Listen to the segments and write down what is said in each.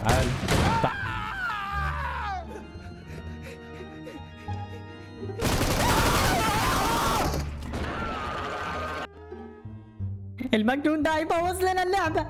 تعال تع- المجنون ده هيبوظ لنا اللعبة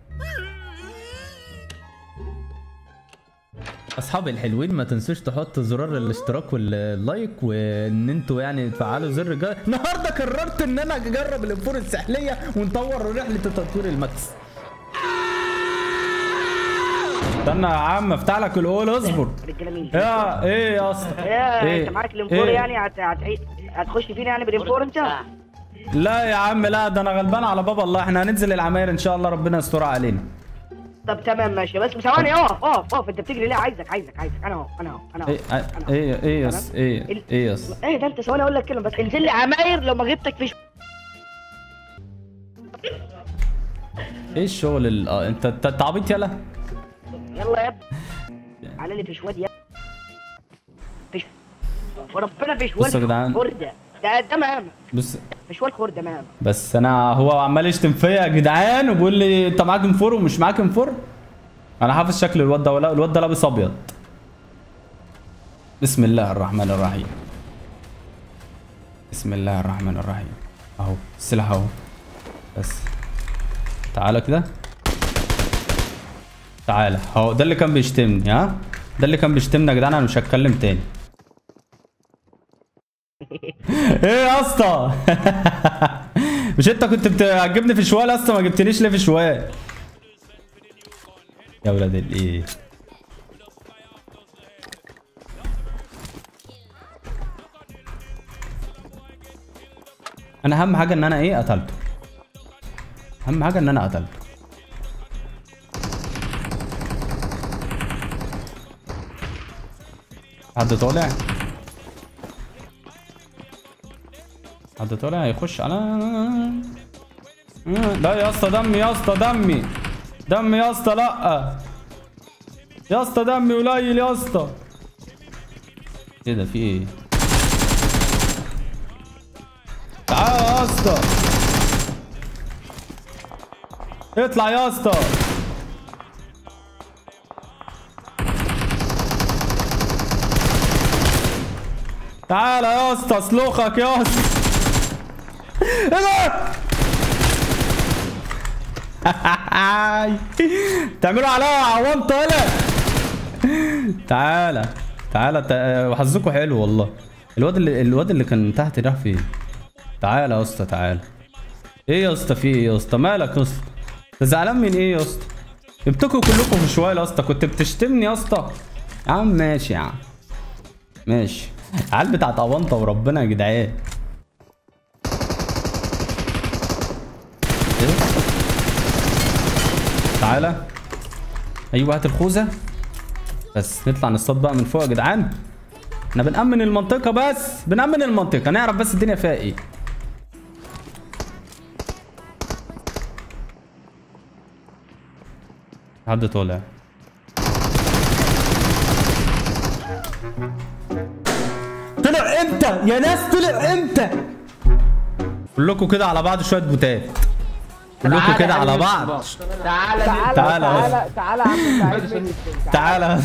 اصحابي الحلوين ما تنسوش تحطوا زرار الاشتراك واللايك وان انتوا يعني تفعلوا زر جا... النهارده قررت ان انا اجرب الانفور السحليه ونطور رحله تطوير الماكس استنى يا عم افتح لك الاول اصبر رجاله مين؟ يا ايه يا اسطى يا إيه؟ انت معاك الانفور إيه؟ يعني هت- هتعيد هتخش فينا يعني بالانفور انت؟ لا يا عم لا ده انا غلبان على بابا الله احنا هننزل العماير ان شاء الله ربنا يسترها علينا طب تمام ماشي بس ثواني اقف اقف اقف انت بتجري ليه عايزك عايزك عايزك انا اهو انا اهو انا اهو ايه أنا أهو. ايه ايه يس تمام؟ ايه ال- ايه يس ايه ده انت ثواني اقول لك كلمه بس انزل لي عماير لو ما جبتك في ش... ايه الشغل ال... اه انت انت أنت عبيط يلا يلا يا ابني على لي في شواد يا في ش... وربنا في شوال بصوا يا جدعان. خرده ده ده مهام بص في شوال خرده مهام بس انا هو عمال يشتم فيا يا جدعان وبيقول لي انت معاك انفور ومش معاك انفور انا حافظ شكل الواد ده ولا الواد ده لابس ابيض بسم الله الرحمن الرحيم بسم الله الرحمن الرحيم اهو السلاح اهو بس تعالى كده تعالى اهو ده اللي كان بيشتمني ها ده اللي كان بيشتمني يا جدعان انا مش هتكلم تاني ايه يا اسطى مش انت كنت بت- هتجيبني في شوال يا اسطى ما جبتنيش ليه في شوال يا ولاد الايه انا اهم حاجه ان انا ايه قتلته اهم حاجه ان انا قتلته حد طالع حد طالع يخش على لا يا اسطى دمي يا اسطى دمي دمي يا اسطى لا يا اسطى دمي قليل يا اسطى ايه ده في ايه تعال يا اسطى اطلع يا اسطى تعالى يا اسطى اسلخك يا اسطى ايه ده تعملوا عليا عوام طالع تعالى تعالى تا- وحظكوا حلو والله الواد اللي الواد اللي كان تحت راح فين تعالى يا اسطى تعالى ايه يا اسطى في ايه يا اسطى مالك يا اسطى انت زعلان من ايه يا اسطى جبتكم كلكم في شويه يا اسطى كنت بتشتمني يا اسطى يا عم ماشي يا عم ماشي عيال بتاعت اونطه وربنا يا جدعان ايه تعالى ايوه هات الخوذه بس نطلع نصطاد بقى من فوق يا جدعان احنا بنأمن المنطقة بس بنأمن المنطقة نعرف بس الدنيا فيها ايه حد طالع طلع امتى يا ناس طلع امتى كلكم كده على بعض شوية بوتات كلكم كده على بعض تعالى تعالى. تعالى تعالى تعالى يا عم انت عايز مني فين؟ تعالى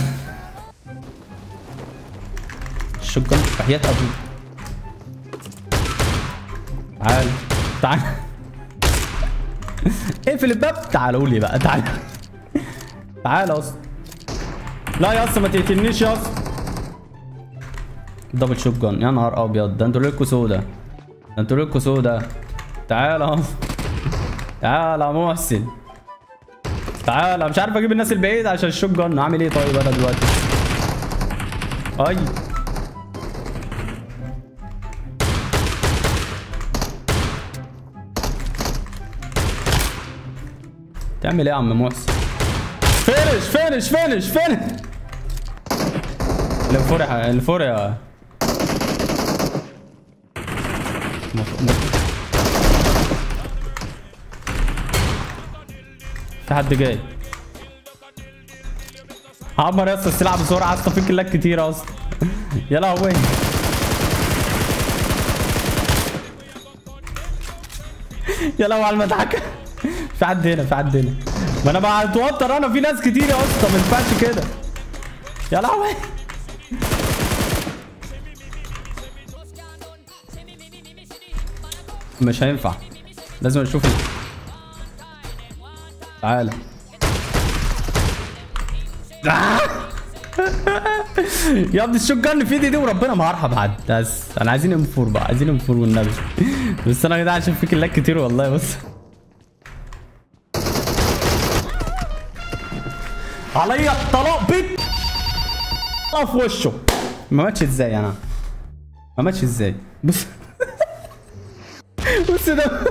الشجن في حياة ابوك تعال تعال اقفل الباب تعالوا لي بقى تعال تعال يا اسطى لا يا اسطى ما تقتلنيش يا اسطى دبل شوت جن يا نهار ابيض ده انتوا ليلكوا سودا ده انتوا ليلكوا سودا تعال يا اسطى تعال يا محسن تعالى مش عارف اجيب الناس البعيد عشان الشوت جن اعمل ايه طيب انا دلوقتي اي تعمل ايه يا عم محسن فينش فينش فينش فينش الفور يا الفور يا مف- مف- في حد جاي عمر يا اسطى السلاح بسرعه اصلا في كلاك كتير اصلا يا لهوي يا لهوي على المدعكه في حد هنا في حد هنا ما انا بتوتر انا في ناس كتير يا اسطى ما ينفعش كده يا لهوي مش هينفع لازم اشوف ال- تعالى آه! يا ابني الشوت جن في ايدي دي وربنا ما هرحب حد بس انا عايزين ام 4 بقى عايزين ام 4 والنبي بس انا يا جدعان عشان في كلاك كتير والله بص عليا الطلاق بيت طلع في وشه ما ماتش ازاي انا ما ماتش ازاي بص بص ده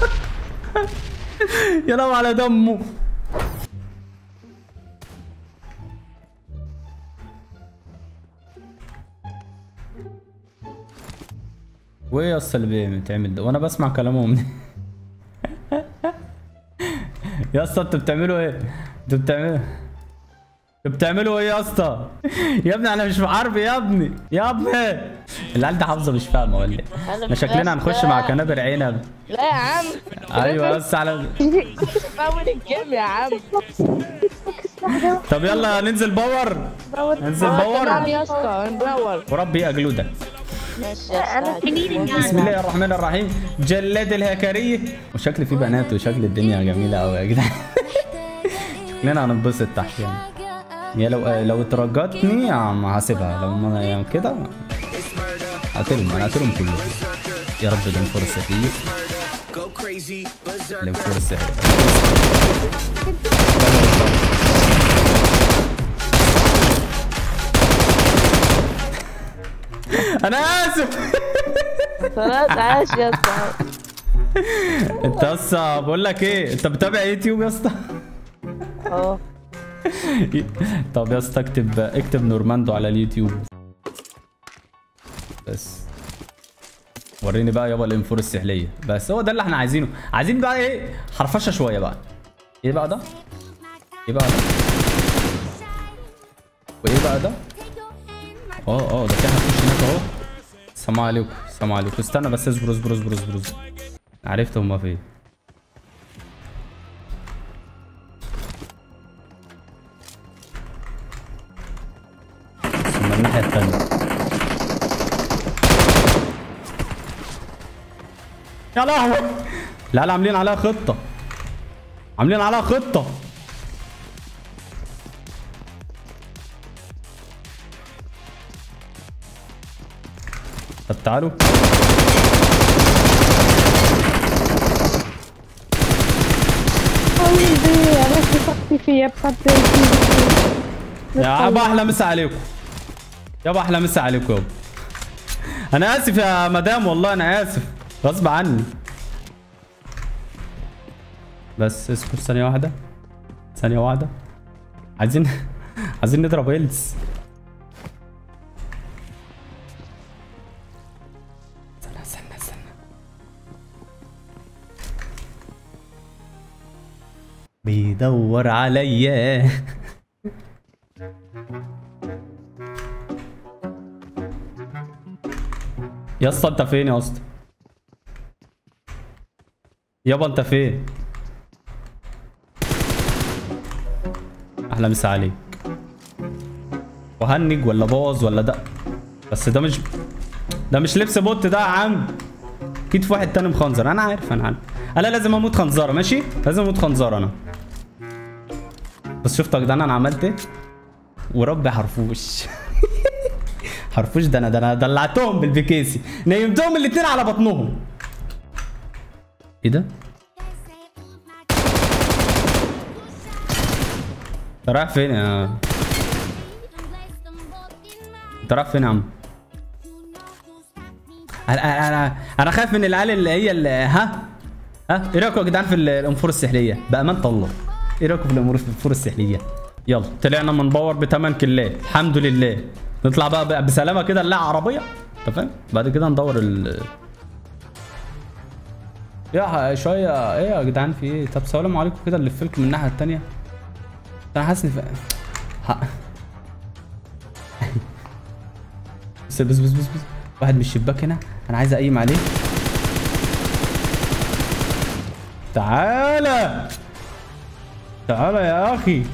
يا لو على دمه وايه يا اسطى اللي بيتعمل ده وانا بسمع كلامهم يا اسطى انتوا بتعملوا ايه انتوا بتعملوا انتوا بتعملوا ايه يا اسطى يا ابني انا مش في حرب يا ابني يا ابني العيال دي حافظه مش فاهمه ولا ايه أنا احنا شكلنا مش هنخش مع كنابر عنب لا يا عم ايوه بس على فاول الجيم يا عم طب يلا ننزل باور ننزل آه، تمام باور يا اسطى ندور وربي اجلودك ماشي يا اسطى بسم الله الرحمن الرحيم جلاد الهكريه وشكل في بنات وشكل الدنيا جميله قوي يا جدعان شكلنا هننبسط تحت يعني يا لو لو اترجتني يا عم هسيبها لو ما يعني كده هقتلهم انا هقتلهم كلهم يا رب ده فرصه فيه Go crazy, berserk. فرصه انا اسف خلاص عاش يا اسطى انت اصلا بقول لك ايه انت بتابع يوتيوب يا اسطى اه طب يا اسطى اكتب اكتب نورماندو على اليوتيوب بس وريني بقى يابا الانفور السحليه بس هو ده اللي احنا عايزينه عايزين بقى ايه حرفشه شويه بقى ايه بقى ده ايه بقى ده وايه بقى ده اه اه ده في هنخش هناك اهو السلام عليكم السلام عليكم استنى بس اصبر اصبر اصبر اصبر اصبر عرفت هما فين ثم الناحية التانية يا لهوي لا لا عاملين عليها خطة عاملين عليها خطة طب تعالوا يا ابا احلى مسا عليكم يابا احلى مسا عليكم يابا انا اسف يا مدام والله انا اسف غصب عني بس اسكت ثانية واحدة ثانية واحدة عايزين عايزين نضرب هيلز استنى استنى استنى بيدور عليا يا اسطى انت فين يا اسطى يابا انت فين احلى مسا عليك وهنج ولا باظ ولا ده بس ده مش ده مش لبس بوت ده يا عم اكيد في واحد تاني مخنزر انا عارف انا عارف انا لازم اموت خنزره ماشي لازم اموت خنزره انا بس شفتوا يا جدعان انا عملت ايه وربي حرفوش حرفوش ده انا ده انا دلعتهم بالبكيسي نيمتهم الاتنين على بطنهم ايه ده؟ انت رايح فين يا انت رايح فين يا عم؟ انا انا انا خايف من العيال اللي هي اللي ها ها ايه رايكم يا جدعان في الامور السحليه بامانه الله ايه رايكم في الامور الامور السحليه يلا طلعنا من باور بثمان كلات الحمد لله نطلع بقى, بقى بسلامه كده نلاقي عربيه انت فاهم بعد كده ندور ال يا شويه ايه يا جدعان في ايه طب سلام عليكم كده اللي لكم من الناحيه التانيه انا حاسس ان في ها. بس بس بس بس بس واحد من الشباك هنا انا عايز اقيم عليه تعالى تعالى يا اخي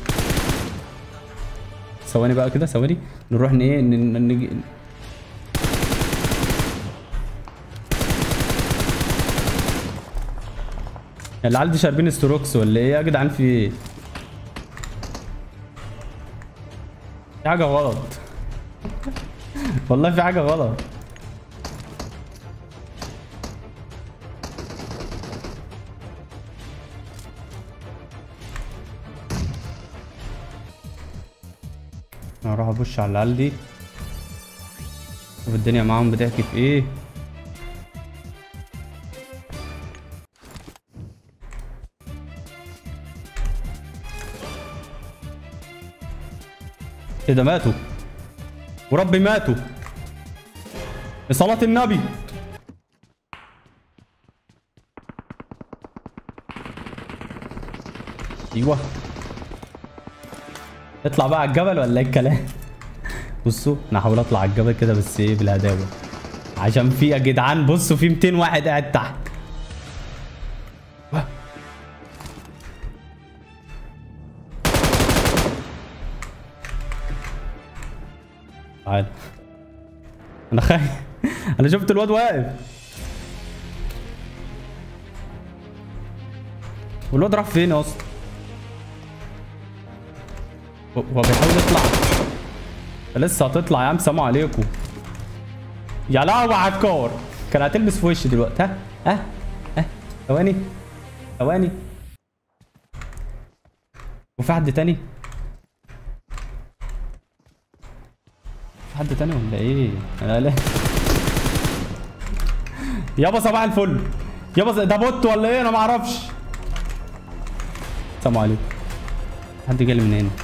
ثواني بقى كده ثواني نروح ن ايه ن- ن- نجي العيال دي شاربين ستروكس ولا ايه يا جدعان في ايه؟ في حاجة غلط والله في حاجة غلط انا هروح ابص على العيال دي شوف الدنيا معاهم بتحكي في ايه ايه ده ماتوا وربي ماتوا صلاة النبي ايوه اطلع بقى على الجبل ولا ايه الكلام بصوا انا هحاول اطلع على الجبل كده بس ايه بالهداوه عشان في يا جدعان بصوا في 200 واحد قاعد تحت واه. تعال انا خايف انا شفت الواد واقف والواد راح فين يا اسطى هو هو بيحاول يطلع لسه هتطلع يا عم سلام عليكم يا لهوي على الكور كان هتلبس في وشي دلوقتي ها ها ها ثواني ثواني وفي حد تاني في حد تاني ولا ايه انا لا يابا صباح الفل يابا ز- ده بوت ولا ايه انا ما اعرفش السلام عليكم حد جالي من هنا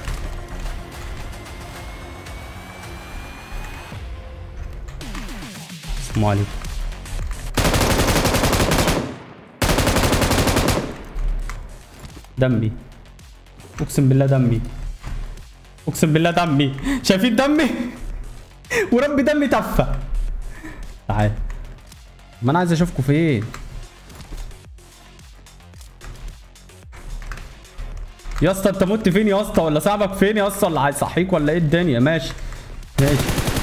السلام عليكم دمي اقسم بالله دمي اقسم بالله دمي شايفين دمي وربي دمي تفه تعال ما انا عايز اشوفكم فين يا اسطى انت مت فين يا اسطى ولا صاحبك فين يا اسطى اللي هيصحيك ولا ايه الدنيا ماشي ماشي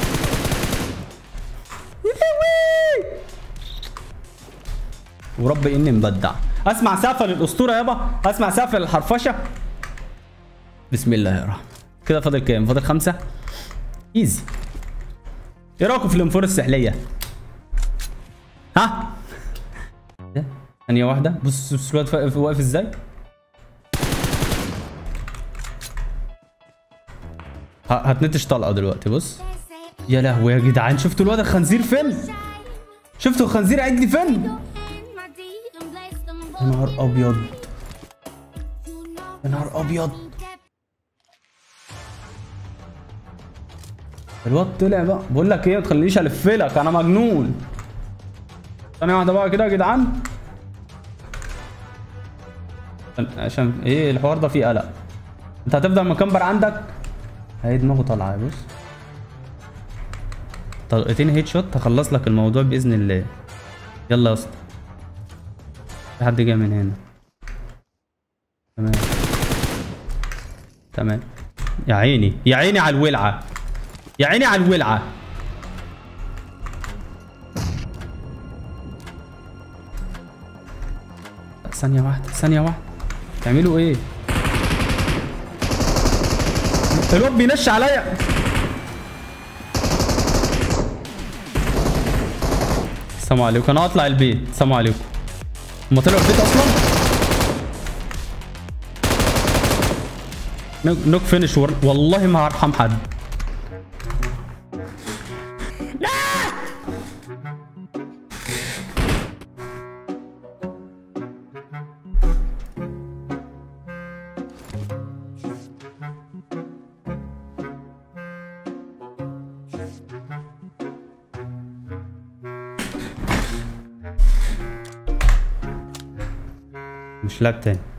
ورب اني مبدع اسمع سقفه للاسطوره يابا اسمع سقفه للحرفشه بسم الله الرحمن كده فاضل كام فاضل خمسة ايزي ايه رايكم في الانفور السحليه ها ده ثانيه واحده بص بص الواد واقف واقف ازاي ه- هتنتش طلقه دلوقتي بص يا لهوي يا جدعان شفتوا الواد الخنزير فين شفتوا الخنزير قاعد لي فين يا نهار ابيض يا نهار ابيض الواد طلع بقى بقول لك ايه ما تخلينيش الف لك انا مجنون ثانيه واحده بقى كده يا جدعان عشان- عشان ايه الحوار ده فيه قلق انت هتفضل مكمبر عندك هي دماغه طالعه بص طلقتين هيد شوت هخلص لك الموضوع باذن الله يلا يا اسطى في حد جاي من هنا تمام تمام يا عيني يا عيني على الولعه يا عيني على الولعه ثانية واحدة ثانية واحدة تعملوا ايه؟ الواد بينش عليا السلام عليكم انا هطلع البيت السلام عليكم هما طلعوا البيت اصلا نوك نوك فينش ور... والله ما هرحم حد مش لعب تاني